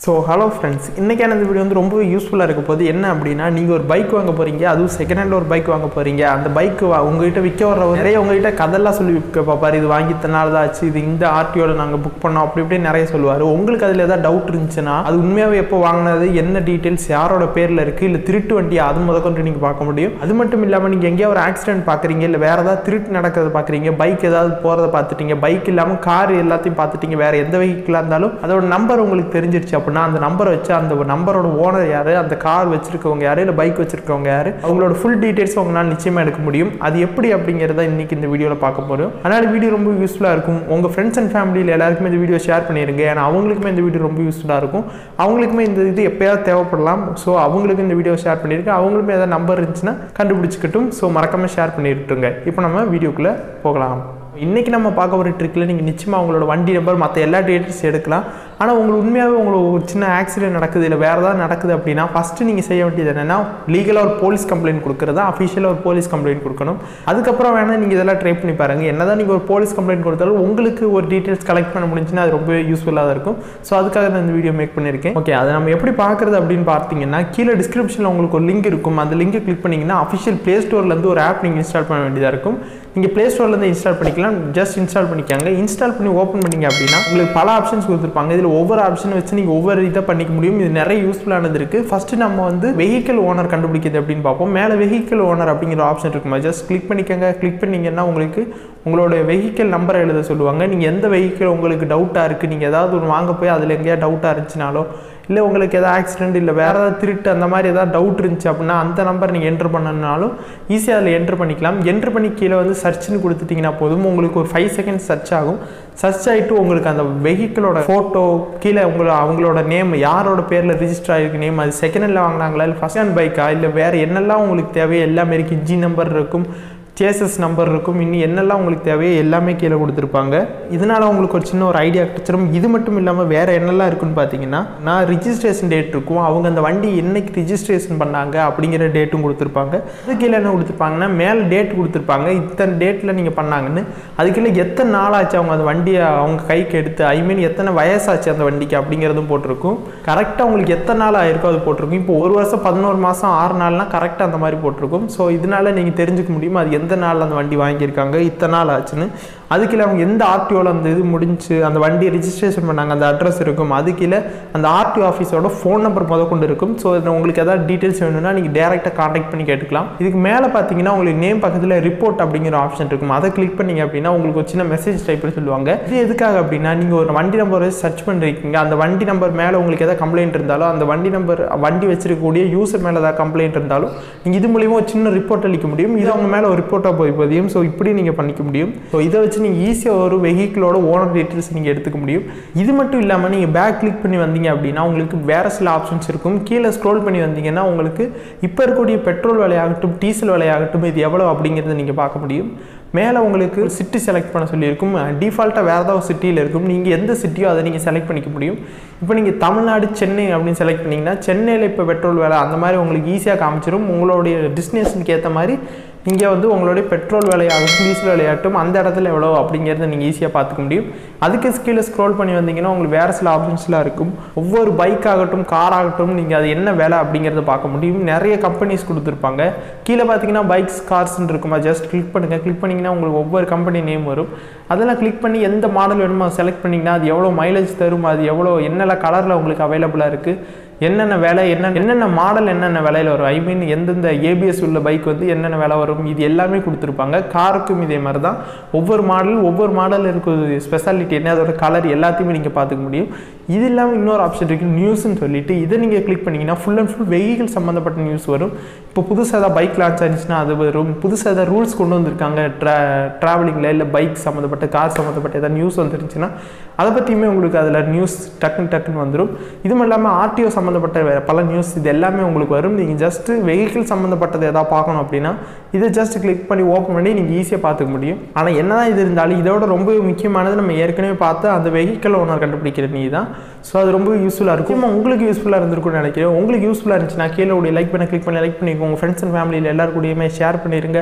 so hello friends இன்றைக்கான இந்த video வந்து ரொம்ப யூஸ்ஃபுல்லாக இருக்க போது என்ன அப்படின்னா நீங்கள் ஒரு பைக் வாங்க போகிறீங்க அதுவும் செகண்ட் ஹேண்டில் ஒரு பைக் வாங்க போகிறீங்க அந்த பைக் உங்ககிட்ட விற்க வர்றவர் நிறைய உங்ககிட்ட கதெல்லாம் சொல்லி விற்க பார்ப்பாரு இது வாங்கி இத்தனை தான் ஆச்சு இது இந்த ஆர்டிஓவில் நாங்கள் புக் பண்ணோம் அப்படி இப்படி நிறைய சொல்லுவார் உங்களுக்கு அதில் ஏதாவது டவுட் இருந்துச்சுன்னா அது உண்மையாகவே எப்போ வாங்கினது என்ன டீட்டெயில்ஸ் யாரோட பேரில் இருக்குது இல்லை திருட்டு வண்டி அது முத கொண்டு நீங்கள் பார்க்க முடியும் அது மட்டும் இல்லாமல் நீங்கள் எங்கேயா ஒரு ஆக்சிடென்ட் பார்க்குறீங்க இல்லை வேறு ஏதாவது திருட்டு நடக்கிறத பார்க்குறீங்க பைக் ஏதாவது போகிறத பார்த்துட்டீங்க பைக் இல்லாமல் கார் எல்லாத்தையும் பார்த்துட்டீங்க வேறு எந்த வெஹிக்கிளாக இருந்தாலும் அதோட நம்பர் உங்களுக்கு தெரிஞ்சிருச்சு அப்படின்னா அந்த நம்பரை வச்சு அந்த நம்பரோட ஓனர் யார் அந்த கார் வச்சிருக்கவங்க யார் இல்லை பைக் வச்சிருக்கவங்க யார் அவங்களோட ஃபுல் டீட்டெயில்ஸ் உங்களால் நிச்சயமாக எடுக்க முடியும் அது எப்படி அப்படிங்கிறத இன்னைக்கு இந்த வீடியோவில் பார்க்க போகிறோம் அதனால் வீடியோ ரொம்ப யூஸ்ஃபுல்லாக இருக்கும் உங்கள் ஃப்ரெண்ட்ஸ் அண்ட் ஃபேமிலியில் எல்லாருக்குமே இந்த வீடியோ ஷேர் பண்ணிடுங்க ஏன்னா அவங்களுக்குமே இந்த வீடியோ ரொம்ப யூஸ்ஃபுல்லாக இருக்கும் அவங்களுக்குமே இந்த இது எப்போயாவது தேவைப்படலாம் ஸோ அவங்களுக்கு இந்த வீடியோ ஷேர் பண்ணியிருக்கேன் அவங்களுமே ஏதாவது நம்பர் இருந்துச்சுன்னா கண்டுபிடிச்சிக்கட்டும் ஸோ மறக்காமல் ஷேர் பண்ணிட்டுருங்க இப்போ நம்ம வீடியோக்குள்ளே போகலாம் இன்றைக்கி நம்ம பார்க்க ஒரு ட்ரிக்கில் நீங்கள் நிச்சயமாக உங்களோட வண்டி நம்பர் மற்ற எல்லா டீட்டெயில்ஸ் எடுக்கலாம் ஆனால் உங்களுக்கு உண்மையாகவே உங்களுக்கு ஒரு சின்ன ஆக்சிடென்ட் நடக்குது இல்லை வேறு ஏதாவது நடக்குது அப்படின்னா ஃபஸ்ட்டு நீங்கள் செய்ய வேண்டியது என்னென்னா லீகலாக ஒரு போலீஸ் கம்ப்ளைண்ட் கொடுக்குறது அஃபிஷியலாக ஒரு போலீஸ் கம்ப்ளைண்ட் கொடுக்கணும் அதுக்கப்புறம் வேணால் நீங்கள் இதெல்லாம் ட்ரை பண்ணி பாருங்கள் என்ன தான் நீங்கள் ஒரு போலீஸ் கம்ப்ளைண்ட் கொடுத்தாலும் உங்களுக்கு ஒரு டீட்டெயில்ஸ் கலெக்ட் பண்ண முடிஞ்சுன்னா அது ரொம்ப யூஸ்ஃபுல்லாக தான் இருக்கும் ஸோ அதுக்காக நான் இந்த வீடியோ மேக் பண்ணியிருக்கேன் ஓகே அதை நம்ம எப்படி பார்க்குறது அப்படின்னு பார்த்தீங்கன்னா கீழே டிஸ்கிரிப்ஷனில் உங்களுக்கு ஒரு லிங்க் இருக்கும் அந்த லிங்கை கிளிக் பண்ணிங்கன்னா அஃபிஷியல் ப்ளே ஸ்டோர்லேருந்து ஒரு ஆப் நீங்கள் இன்ஸ்டால் பண்ண வேண்டியதாக இருக்கும் நீங்கள் ப்ளே ஸ்டோர்லேருந்து இன்ஸ்டால் பண்ணிக்கலாம் ஜஸ்ட் இன்ஸ்டால் பண்ணிக்காங்க இன்ஸ்டால் பண்ணி ஓப்பன் பண்ணிங்க அப்படின்னா உங்களுக்கு பல ஆப்ஷன்ஸ் கொடுத்துருப்பாங்க இதில் ஒவ்வொரு ஆப்ஷன் வச்சு நீங்கள் ஒவ்வொரு இதை பண்ணிக்க முடியும் இது நிறைய யூஸ்ஃபுல்லானது இருக்குது ஃபஸ்ட்டு நம்ம வந்து வெஹிக்கல் ஓனர் கண்டுபிடிக்கிறது அப்படின்னு பார்ப்போம் மேலே வெஹிக்கல் ஓனர் அப்படிங்கிற ஆப்ஷன் இருக்குமா ஜஸ்ட் கிளிக் பண்ணிக்கங்க கிளிக் பண்ணிங்கன்னா உங்களுக்கு உங்களோட வெஹிக்கல் நம்பரை எழுத சொல்லுவாங்க நீங்கள் எந்த வெஹிக்கல் உங்களுக்கு டவுட்டாக இருக்குது நீங்கள் ஏதாவது ஒன்று வாங்க போய் அதில் எங்கேயா டவுட்டாக இருந்துச்சுனாலோ இல்லை உங்களுக்கு எதாவது ஆக்சிடென்ட் இல்லை வேறு ஏதாவது திருட்டு அந்த மாதிரி ஏதாவது டவுட் இருந்துச்சு அப்படின்னா அந்த நம்பர் நீங்கள் என்ட்ரு பண்ணனாலும் ஈஸியாக அதில் என்ட்ரு பண்ணிக்கலாம் என்ட்ரு பண்ணி கீழே வந்து சர்ச்னு கொடுத்துட்டிங்கன்னா போதும் உங்களுக்கு ஒரு ஃபைவ் செகண்ட்ஸ் சர்ச் ஆகும் சர்ச் ஆகிட்டு உங்களுக்கு அந்த வெஹிக்கிளோட ஃபோட்டோ கீழே உங்களை அவங்களோட நேம் யாரோட பேரில் ரிஜிஸ்டர் ஆகிருக்கு நேம் அது செகண்ட் ஹேண்டில் வாங்கினாங்களா இல்லை ஃபஸ்ட் ஹேண்ட் பைக்கா இல்லை வேறு என்னெல்லாம் உங்களுக்கு தேவையோ எல்லாமே இருக்குது இன்ஜி நம்பர் இருக்கும் சேசஸ் நம்பர் இருக்கும் இன்னும் என்னெல்லாம் உங்களுக்கு தேவையோ எல்லாமே கீழே கொடுத்துருப்பாங்க இதனால் உங்களுக்கு ஒரு சின்ன ஒரு ஐடியா கிடச்சிரும் இது மட்டும் இல்லாமல் வேறு என்னெல்லாம் இருக்குன்னு பார்த்தீங்கன்னா நான் ரிஜிஸ்ட்ரேஷன் டேட் இருக்கும் அவங்க அந்த வண்டி என்னைக்கு ரிஜிஸ்ட்ரேஷன் பண்ணாங்க அப்படிங்கிற டேட்டும் கொடுத்துருப்பாங்க அது கீழே என்ன கொடுத்துருப்பாங்கன்னா மேலே டேட் கொடுத்துருப்பாங்க இத்தனை டேட்டில் நீங்கள் பண்ணாங்கன்னு அதுக்குள்ள எத்தனை நாள் ஆச்சு அவங்க அந்த வண்டியை அவங்க கைக்கு எடுத்து ஐ மீன் எத்தனை வயசாச்சு அந்த வண்டிக்கு அப்படிங்கிறதும் போட்டிருக்கும் கரெக்டாக உங்களுக்கு எத்தனை நாள் ஆயிருக்கோ அது போட்டிருக்கும் இப்போ ஒரு வருஷம் பதினோரு மாதம் ஆறு நாள்னா கரெக்டாக அந்த மாதிரி போட்டிருக்கும் ஸோ இதனால நீங்கள் தெரிஞ்சுக்க முடியும் அது எந்த நாள் அந்த வண்டி வாங்கியிருக்காங்க இத்தனை நாள் ஆச்சுன்னு அதுக்குள்ள அவங்க எந்த ஆர்டிஓவில் அந்த இது முடிஞ்சு அந்த வண்டியை ரிஜிஸ்ட்ரேஷன் பண்ணாங்க அந்த அட்ரஸ் இருக்கும் அது கீழே அந்த ஆர்டிஓ ஆஃபீஸோட ஃபோன் நம்பர் முத கொண்டு இருக்கும் ஸோ இதில் உங்களுக்கு எதாவது டீட்டெயில்ஸ் வேணும்னா நீங்கள் டேரெக்டாக காண்டாக்ட் பண்ணி கேட்டுக்கலாம் இதுக்கு மேலே பார்த்தீங்கன்னா உங்களுக்கு நேம் பக்கத்தில் ரிப்போர்ட் அப்படிங்கிற ஆப்ஷன் இருக்கும் அதை கிளிக் பண்ணீங்க அப்படின்னா உங்களுக்கு ஒரு சின்ன மெசேஜ் டைப்பில் சொல்லுவாங்க இது எதுக்காக அப்படின்னா நீங்கள் ஒரு வண்டி நம்பரை சர்ச் பண்ணிருக்கீங்க அந்த வண்டி நம்பர் மேலே உங்களுக்கு எதாவது கம்ப்ளைண்ட் இருந்தாலும் அந்த வண்டி நம்பர் வண்டி வச்சிருக்கக்கூடிய யூசர் மேலே ஏதாவது கம்ப்ளைண்ட் இருந்தாலும் நீங்கள் இது மூலியமாக ஒரு சின்ன ரிப்போர்ட் அளிக்க முடியும் இது அவங்க மேலே ஒரு ரிப்போர்ட்டாக போய் பதியும் ஸோ இப்படி நீங்கள் பண்ணிக்க முடியும் ஸோ இதை வச்சு நீங்கள் ஈஸியாக ஒரு வெஹிக்கிளோட ஓனர் டீட்டெயில்ஸ் நீங்கள் எடுத்துக்க முடியும் இது மட்டும் இல்லாமல் நீங்கள் பேக் கிளிக் பண்ணி வந்தீங்க அப்படின்னா உங்களுக்கு வேறு சில ஆப்ஷன்ஸ் இருக்கும் கீழே ஸ்க்ரோல் பண்ணி வந்தீங்கன்னா உங்களுக்கு இப்போ இருக்கக்கூடிய பெட்ரோல் விலையாகட்டும் டீசல் விலையாகட்டும் இது எவ்வளோ அப்படிங்கிறத நீங்கள் பார்க்க முடியும் மேலே உங்களுக்கு சிட்டி செலக்ட் பண்ண சொல்லியிருக்கும் டிஃபால்ட்டாக வேறு ஏதாவது சிட்டியில் இருக்கும் நீங்கள் எந்த சிட்டியோ அதை நீங்கள் செலக்ட் பண்ணிக்க முடியும் இப்போ நீங்கள் தமிழ்நாடு சென்னை அப்படின்னு செலக்ட் பண்ணிங்கன்னா சென்னையில் இப்போ பெட்ரோல் வேலை அந்த மாதிரி உங்களுக்கு ஈஸியாக காமிச்சிடும் உங்களுடைய டெஸ்டினேஷனுக்கு ஏற்ற மாதிரி இங்கே வந்து உங்களுடைய பெட்ரோல் விலையாகட்டும் டீசல் விலையாகட்டும் அந்த இடத்துல எவ்வளோ அப்படிங்கிறத நீங்கள் ஈஸியாக பார்த்துக்க முடியும் அதுக்கு கீழே ஸ்க்ரோல் பண்ணி வந்தீங்கன்னா உங்களுக்கு வேறு சில ஆப்ஷன்ஸ்லாம் இருக்கும் ஒவ்வொரு பைக் ஆகட்டும் கார் ஆகட்டும் நீங்கள் அது என்ன விலை அப்படிங்கிறத பார்க்க முடியும் நிறைய கம்பெனிஸ் கொடுத்துருப்பாங்க கீழே பார்த்தீங்கன்னா பைக்ஸ் கார்ஸ்ன்னு இருக்குமா ஜஸ்ட் கிளிக் பண்ணுங்கள் கிளிக் பண்ணிங்கன்னா உங்களுக்கு ஒவ்வொரு கம்பெனி நேம் வரும் அதெல்லாம் கிளிக் பண்ணி எந்த மாடல் வேணுமோ செலக்ட் பண்ணிங்கன்னா அது எவ்வளோ மைலேஜ் தரும் அது எவ்வளோ என்னென்ன கலரில் உங்களுக்கு அவைலபிளாக இருக்குது என்னென்ன விலை என்ன என்னென்ன மாடல் என்னென்ன விலையில் வரும் ஐ மீன் எந்தெந்த ஏபிஎஸ் உள்ள பைக் வந்து என்னென்ன விலை வரும் இது எல்லாமே கொடுத்துருப்பாங்க காருக்கும் இதே மாதிரி தான் ஒவ்வொரு மாடல் ஒவ்வொரு மாடல் இருக்கிற ஸ்பெஷாலிட்டி என்ன அதோட கலர் எல்லாத்தையுமே நீங்கள் பார்த்துக்க முடியும் இது இல்லாமல் இன்னொரு ஆப்ஷன் இருக்குது நியூஸ்னு சொல்லிட்டு இதை நீங்கள் கிளிக் பண்ணிங்கன்னா ஃபுல் அண்ட் ஃபுல் வெஹிக்கிள் சம்மந்தப்பட்ட நியூஸ் வரும் இப்போ புதுசாக ஏதாவது பைக் லான்ச் ஆனிச்சுன்னா அது வரும் புதுசாக ஏதாவது ரூல்ஸ் கொண்டு வந்திருக்காங்க ட்ரா ட்ராவலிங்கில் இல்லை பைக் சம்மந்தப்பட்ட கார் சம்மந்தப்பட்ட ஏதாவது நியூஸ் வந்துருந்துச்சுன்னா அதை பற்றியுமே உங்களுக்கு அதில் நியூஸ் டக்குன்னு டக்குன்னு வந்துடும் இது மட்டும் இல்லாமல் ஆர்டிஓ சம்மந்தப்பட்ட பல நியூஸ் இது எல்லாமே உங்களுக்கு வரும் நீங்கள் ஜஸ்ட்டு வெஹிக்கிள் சம்மந்தப்பட்டது எதாவது பார்க்கணும் அப்படின்னா இதை ஜஸ்ட் கிளிக் பண்ணி ஓப்பன் பண்ணி நீங்கள் ஈஸியாக பார்த்துக்க முடியும் ஆனால் என்ன தான் இது இருந்தாலும் இதோட ரொம்ப முக்கியமானது நம்ம ஏற்கனவே பார்த்து அந்த வெஹிக்கிள் ஓனர் கண்டுபிடிக்கிற நீ தான் ஸோ அது ரொம்ப யூஸ்ஃபுல்லாக இருக்கும் உங்களுக்கு யூஸ்ஃபுல்லாக இருந்திருக்கும்னு நினைக்கிறேன் உங்களுக்கு யூஸ்ஃபுல்லாக இருந்துச்சுன்னா கீழே உடைய லைக் பண்ண கிளிக் பண்ணி லைக் பண்ணிக்கோங்க உங்கள் ஃப்ரெண்ட்ஸ் அண்ட் ஃபேமிலியில் எல்லாருக்கூடையுமே ஷேர் பண்ணிடுங்க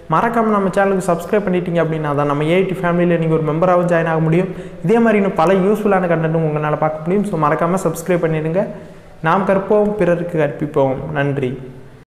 மறக்காமல் நம்ம சேனலுக்கு சப்ஸ்கிரைப் பண்ணிட்டீங்க அப்படின்னா தான் நம்ம ஏஐடி ஃபேமிலியில் நீங்கள் ஒரு மெம்பராகவும் ஜாயின் ஆக முடியும் இதே மாதிரி இன்னும் பல யூஸ்ஃபுல்லான கண்டென்ட்டும் உங்களால் பார்க்க முடியும் ஸோ மறக்காமல் சப்ஸ்கிரைப் பண்ணிடுங்க நாம் கற்போம் பிறருக்கு கற்பிப்போம் நன்றி